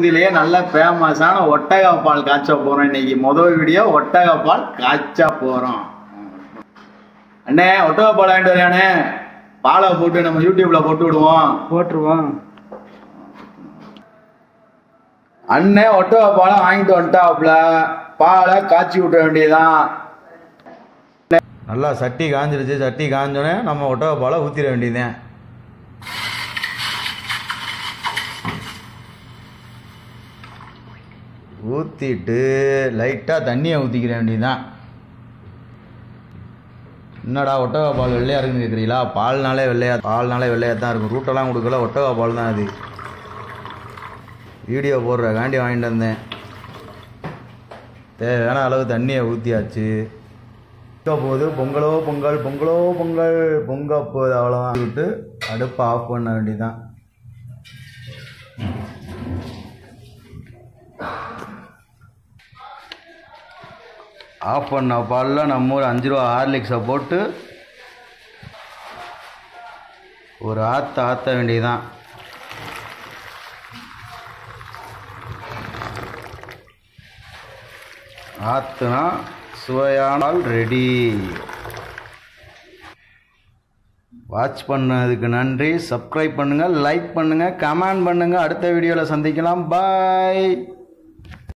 இதுலயே நல்ல ஃபேமஸான ஒட்டக பால் காய்ச்ச போறோம் இன்னைக்கு முதல் வீடியோ ஒட்டக பால் காய்ச்ச போறோம் அண்ணே ஒட்டக பால் வாங்கிட்டு வரையானே பாலை போட்டு நம்ம யூடியூப்ல போட்டு விடுவோம் போட்டுருவோம் அண்ணே ஒட்டக பாலை வாங்கிட்டு வந்துட்டாப்ல பாலை காய்ச்சி விட்ட வேண்டியதுதான் நல்லா சட்டி காஞ்சிருச்சு சட்டி காஞ்சோடனே நம்ம ஒட்டக பாலை ஊற்றிட வேண்டியதுதான் ஊற்றிட்டு லைட்டாக தண்ணியை ஊற்றிக்கிற வேண்டியதுதான் என்னடா ஒட்டக பால் வெள்ளையா இருக்குன்னு கேட்குறீங்களா பால்னாலே வெள்ளையா பால்னாலே வெள்ளையா தான் இருக்கும் ரூட்டெல்லாம் கொடுக்கல ஒட்டக பால் தான் அது வீடியோ போடுற காண்டி வாங்கிட்டு வந்தேன் தேவையான அளவு தண்ணியை ஊற்றியாச்சு பொங்க போகுது பொங்கலோ பொங்கல் பொங்கலோ பொங்கல் பொங்க போகுது அவ்வளோதான் விட்டு அடுப்பை ஆஃப் பண்ண வேண்டியதுதான் ஆஃப் பண்ண பாலில் நம்ம ஒரு அஞ்சு ரூபா ஹார்லிக்ஸை போட்டு ஒரு ஆற்ற ஆற்ற வேண்டியதுதான் ஆற்றுனா சுவையானால் ரெடி வாட்ச் பண்ணதுக்கு நன்றி சப்ஸ்கிரைப் பண்ணுங்கள் லைக் பண்ணுங்கள் கமெண்ட் பண்ணுங்கள் அடுத்த வீடியோவில் சந்திக்கலாம் பாய்